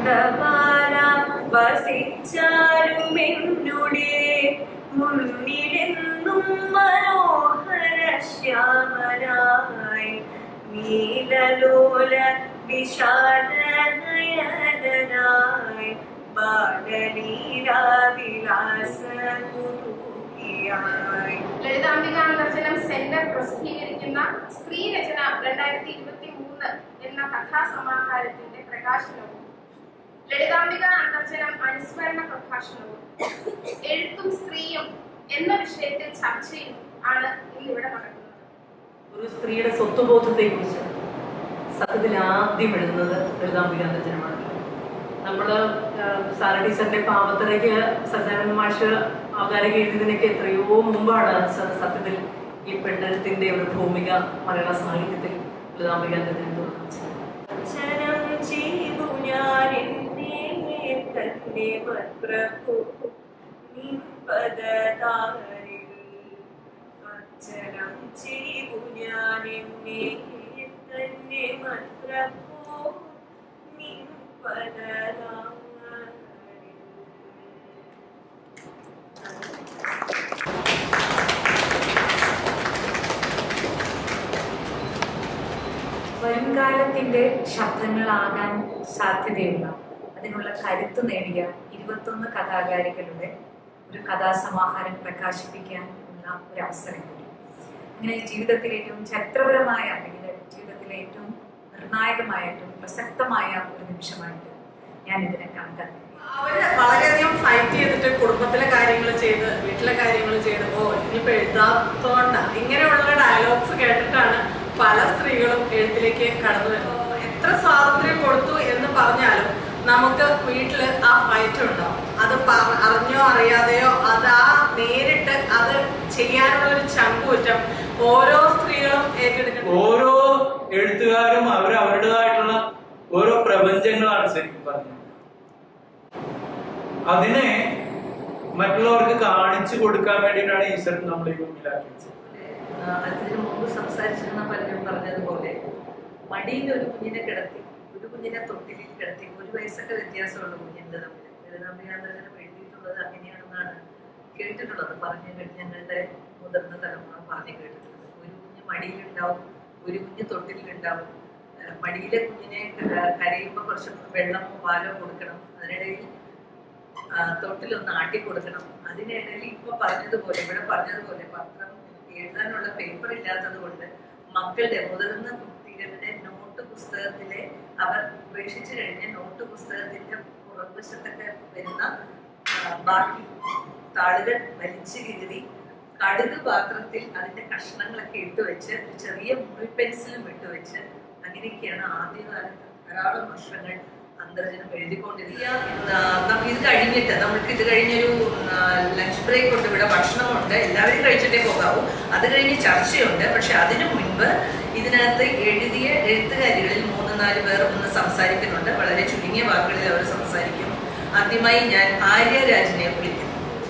ശാന്തപാല വസിച്ചാരുമെന്നുടെ മുന്നിലെന്നും മനോഹര ശ്യാമനായി നീലലോല വിശാല നയനായി ബാലലീലാവിലാസ കുറുകിയായി ലളിതാംബിക അന്തർജനം സെന്റർ പ്രസിദ്ധീകരിക്കുന്ന സ്ത്രീ രചന രണ്ടായിരത്തി ഇരുപത്തി മൂന്ന് എന്ന കഥാസമാഹാരത്തിന്റെ പ്രകാശനവും ലളിതാംബിക അന്തർജനം അനുസ്മരണ പ്രഭാഷണവും എഴുത്തും സ്ത്രീയും എന്ന വിഷയത്തിൽ ചർച്ചയും ആണ് ഇന്നിവിടെ നടക്കുന്നത് ഒരു സ്ത്രീയുടെ സ്വത്വബോധത്തെ കുറിച്ച് സത്യത്തിൽ ആദ്യം എഴുതുന്നത് ലളിതാംബികാന്തജനമാണ് നമ്മള് സാര ടീച്ചറിന്റെ പാവത്തറയ്ക്ക് സജാനന്ദ മാഷ് അവതാരക എഴുതിയതിനൊക്കെ എത്രയോ മുമ്പാണ് സ- സത്യത്തിൽ ഈ പെണ്ണെഴുത്തിന്റെ ഒരു ഭൂമിക മലയാള സാഹിത്യത്തിൽ ലളിതാംബികാന്തജനം തുറന്നു അർച്ചനം ചെയ്തു ഞാൻ എന്നെ തന്നെ പ്രഭു നിൻപദതാരിൽ അർച്ചനം ചെയ്തു ഞാൻ എന്നെ തന്നെ പ്രഭു നിൻപദതാരിൽ വരുംകാലത്തിന്റെ ശബ്ദങ്ങളാകാൻ സാധ്യതയുള്ള അതിനുള്ള കരുത്ത് നേടിയ ഇരുപത്തൊന്ന് കഥാകാരികളുടെ ഒരു കഥാസമാഹാരം പ്രകാശിപ്പിക്കാൻ ഉള്ള ഒരു അവസരം കൂടി അങ്ങനെ ജീവിതത്തിലെ ഏറ്റവും ചരിത്രപരമായ അല്ലെങ്കിൽ ജീവിതത്തിലെ ഏറ്റവും നിർണായകമായ ഏറ്റവും പ്രസക്തമായ ഒരു നിമിഷമായിട്ട് ഞാൻ ഇതിനെ കണക്കാക്കി അവര് വളരെയധികം ഫൈറ്റ് ചെയ്തിട്ട് കുടുംബത്തിലെ കാര്യങ്ങൾ ചെയ്ത് വീട്ടിലെ കാര്യങ്ങൾ ചെയ്ത് ഓ ഇനിയിപ്പോ എഴുതാത്തോണ്ട ഇങ്ങനെയുള്ള ഡയലോഗ്സ് കേട്ടിട്ടാണ് പല സ്ത്രീകളും എഴുത്തിലേക്ക് കടന്നു വരുന്നത് എത്ര സ്വാതന്ത്ര്യം കൊടുത്തു എന്ന് പറഞ്ഞാലും നമുക്ക് വീട്ടിൽ ആ ഫൈറ്റ് ഉണ്ടാവും അത് പറ- അറിഞ്ഞോ അറിയാതെയോ അത് ആ നേരിട്ട് അത് ചെയ്യാനുള്ള ഒരു ചങ്കൂറ്റം ഓരോ സ്ത്രീകളും ഏറ്റെടുക്കണം ഓരോ എഴുത്തുകാരും അവർ അവരുടേതായിട്ടുള്ള ഓരോ പ്രപഞ്ചങ്ങളാണ് ശരിക്കും പറഞ്ഞത് അതിനെ മറ്റുള്ളവർക്ക് കാണിച്ചു കൊടുക്കാൻ വേണ്ടിയിട്ടാണ് ഈശ്വരൻ നമ്മളെ ഈ ഭൂമിയിലാക്കി വെച്ചത് അതിനു മുമ്പ് സംസാരിച്ചിരുന്ന പലരും പറഞ്ഞതുപോലെ മടിയിൽ ഒരു കുഞ്ഞിനെ കിടത്തി ഒരു കുഞ്ഞിനെ തൊട്ടിലിൽ കിടത്തി ഒരു വയസ്സൊക്കെ വ്യത്യാസമുള്ള കുഞ്ഞിന്റെ തമ്മിൽ ലളിതാംബികാന്തരജനം എഴുതിയിട്ടുള്ളത് അങ്ങനെയാണെന്നാണ് കേട്ടിട്ടുള്ളത് പറഞ്ഞു കേട്ട് ഞങ്ങളുടെ മുതിർന്ന തലമുറ പറഞ്ഞു കേട്ടിട്ടുള്ളത് ഒരു കുഞ്ഞ് മടിയിലുണ്ടാവും ഒരു കുഞ്ഞ് തൊട്ടിലുണ്ടാവും ഏഹ് മടിയിലെ കുഞ്ഞിനെ ക- കരയുമ്പോൾ കുറച്ച് വെള്ളമോ പാലോ കൊടുക്കണം അതിനിടയിൽ ആ, തൊട്ടിലൊന്ന് ആട്ടി കൊടുക്കണം അതിനിടയിൽ ഇപ്പൊ പറഞ്ഞതുപോലെ ഇവിടെ പറഞ്ഞതുപോലെ പത്രം എഴുതാനുള്ള പേപ്പർ ഇല്ലാത്തത് കൊണ്ട് മക്കളുടെ മുതിർന്ന കുട്ടികളുടെ നോട്ട് പുസ്തകത്തിലെ അവർ ഉപേക്ഷിച്ചു കഴിഞ്ഞ നോട്ട് പുസ്തകത്തിന്റെ പുറകുവശത്തൊക്കെ വരുന്ന ആ, ബാക്കി താളുകൾ വലിച്ചു കീറി കടുക് പാത്രത്തിൽ അതിന്റെ കഷ്ണങ്ങളൊക്കെ ഇട്ട് വെച്ച് ഒരു ചെറിയ മുറി പെൻസിലും ഇട്ട് വെച്ച് അങ്ങനെയൊക്കെയാണ് ആദ്യകാലത്ത് ധാരാളം വർഷങ്ങൾ അന്തർജനം എഴുതിക്കൊണ്ടിരിക്കുക ഇത് കഴിഞ്ഞിട്ട് നമുക്ക് ഇത് കഴിഞ്ഞൊരു ലഞ്ച് ബ്രേക്ക് ഉണ്ട് ഇവിടെ ഭക്ഷണമുണ്ട് എല്ലാവരും കഴിച്ചിട്ടേ പോകാവൂ അത് കഴിഞ്ഞ് ചർച്ചയുണ്ട് പക്ഷെ അതിനു മുൻപ് ഇതിനകത്ത് എഴുതിയ എഴുത്തുകാരികളിൽ മൂന്ന് നാല് പേർ ഒന്ന് സംസാരിക്കുന്നുണ്ട് വളരെ ചുരുങ്ങിയ വാക്കുകളിൽ അവർ സംസാരിക്കും ആദ്യമായി ഞാൻ ആര്യ രാജിനെ വിളിക്കുന്നു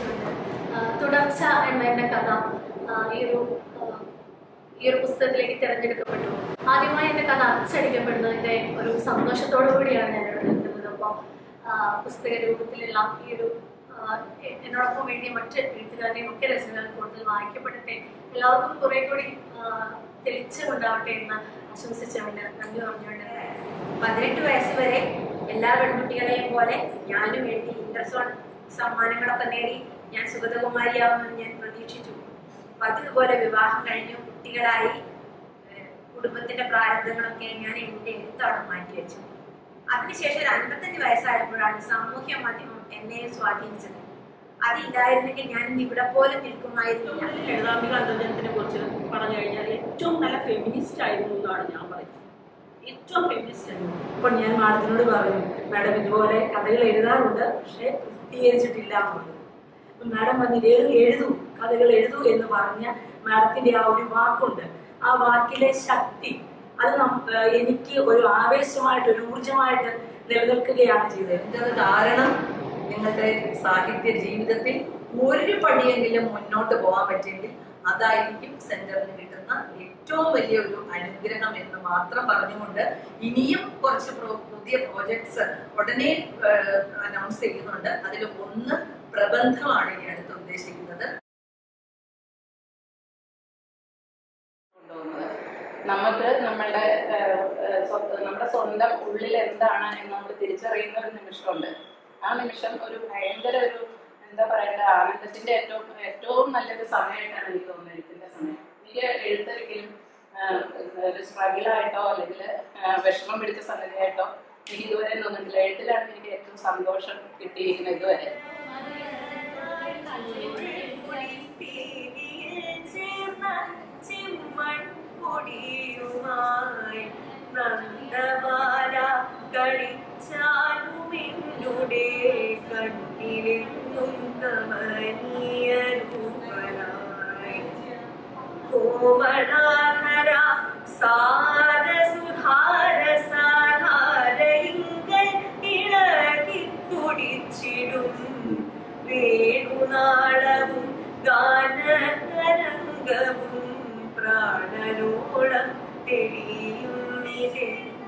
ആ, തുടർച്ച എന്ന എന്റെ കഥ ആ, ഈ ഒരു ആ, ഈ ഒരു പുസ്തകത്തിലേക്ക് തിരഞ്ഞെടുക്കപ്പെട്ടു ആദ്യമായി എന്റെ കഥ അച്ചടിക്കപ്പെടുന്നതിന്റെ ഒരു സന്തോഷത്തോടു കൂടിയാണ് ഞാൻ ഇവിടെ നിൽക്കുന്നത് അപ്പോൾ പുസ്തക രൂപത്തിലുള്ള ഈ ഒരു ആ, എ- എന്നോടൊപ്പം വേണ്ടിയ മറ്റ് എഴുത്തുകാരുടെയും ഒക്കെ രചനകൾ കൂടുതൽ വായിക്കപ്പെടട്ടെ എല്ലാവർക്കും കുറെ കൂടി ആ, തെളിച്ചമുണ്ടാവട്ടെ എന്ന് ആശംസിച്ചുകൊണ്ട് നന്ദി പറഞ്ഞുകൊണ്ട് പതിനെട്ട് വയസ്സ് വരെ എല്ലാ പെൺകുട്ടികളെയും പോലെ ഞാനും എഴുതി ഇന്റർസോൺ സമ്മാനങ്ങളൊക്കെ നേടി ഞാൻ സുഗതകുമാരിയാവുമെന്ന് ഞാൻ പ്രതീക്ഷിച്ചു പതിവുപോലെ വിവാഹം കഴിഞ്ഞു കുട്ടികളായി ഏഹ് കുടുംബത്തിന്റെ പ്രാരബ്ധങ്ങളൊക്കെ ഞാൻ എന്റെ എഴുത്താണ് മാറ്റിവെച്ചു അതിനുശേഷം ഒരു അൻപത്തഞ്ച് വയസ്സായപ്പോഴാണ് സാമൂഹ്യ മാധ്യമം എന്നെ സ്വാധീനിച്ചത് അതില്ലായിരുന്നെങ്കിൽ ഞാൻ ഇന്ന് ഇവിടെ പോലും നിൽക്കുമായിരുന്നില്ല ലളിതാംബിക അന്തർജനത്തിനെ കുറിച്ച് പറഞ്ഞു കഴിഞ്ഞാൽ ഏറ്റവും നല്ല ഫെമിനിസ്റ്റ് ആയിരുന്നു എന്നാണ് ഞാൻ പറയുന്നത് ഏറ്റവും ഫെമിനിസ്റ്റ് ആയിരുന്നു അപ്പോൾ ഞാൻ മാഡത്തിനോട് പറഞ്ഞു മാഡം ഇതുപോലെ കഥകൾ എഴുതാറുണ്ട് പക്ഷെ പ്രസിദ്ധീകരിച്ചിട്ടില്ല എന്നുള്ളത് അപ്പൊ മാഡം പറഞ്ഞു എഴുതു എഴുതൂ കഥകൾ എഴുതൂ എന്ന് പറഞ്ഞ മാഡത്തിന്റെ ആ ഒരു വാക്കുണ്ട് ആ വാക്കിലെ ശക്തി അത് നം- ഏഹ് എനിക്ക് ഒരു ആവേശമായിട്ട് ഒരു ഊർജമായിട്ട് നിലനിൽക്കുകയാണ് ചെയ്തത് ഇതിന്റെ കാരണം നിങ്ങളുടെ സാഹിത്യ ജീവിതത്തിൽ ഒരു പടിയെങ്കിലും മുന്നോട്ട് പോകാൻ പറ്റിയെങ്കിൽ അതായിരിക്കും സെന്ററിന് കിട്ടുന്ന ഏറ്റവും വലിയ ഒരു അനുഗ്രഹം എന്ന് മാത്രം പറഞ്ഞുകൊണ്ട് ഇനിയും കുറച്ച് പ്രോ- പുതിയ പ്രോജക്ട്സ് ഉടനെ അനൗൺസ് ചെയ്യുന്നുണ്ട് അതിൽ ഒന്ന് പ്രബന്ധമാണ് ഇനി അടുത്ത് ഉദ്ദേശിക്കുന്നത് കൊണ്ടുപോകുന്നത് നമുക്ക് നമ്മളുടെ ഏഹ്, ഏഹ്, സ്വ- നമ്മുടെ സ്വന്തം ഉള്ളിൽ എന്താണ് എന്ന് നമ്മൾ തിരിച്ചറിയുന്ന ഒരു നിമിഷമുണ്ട് ആ നിമിഷം ഒരു ഭയങ്കര ഒരു എന്താ പറയണ്ട ആനന്ദത്തിന്റെ ഏറ്റവും ഏറ്റവും നല്ലൊരു സമയമായിട്ടാണ് എനിക്ക് തോന്നുന്നത് എഴുത്തിന്റെ സമയം എനിക്ക് എഴുത്തൊരിക്കലും ആഹ്, ഒരു സ്ട്രഗിൾ ആയിട്ടോ അല്ലെങ്കിൽ വിഷമം പിടിച്ച സംഗതിയായിട്ടോ എനിക്ക് ഇതുവരെ തോന്നിയിട്ടില്ല എഴുത്തിലാണ് എനിക്ക് ഏറ്റവും സന്തോഷം കിട്ടിയിരിക്കുന്നത് ഇതുവരെ പൊടിയുമായി നന്ദമാല കളിച്ചാലുമെന്നുടെ കണ്ണിലെന്നും കമനീയ രൂപനായി കോമളാഹര സാരസുധാര സാധാരയിങ്കൽ ഇളകി തുടിച്ചിടും വേണുനാളവും ഗാനതരംഗവും പ്രാണനോളം തെളിയും നിരന്തരം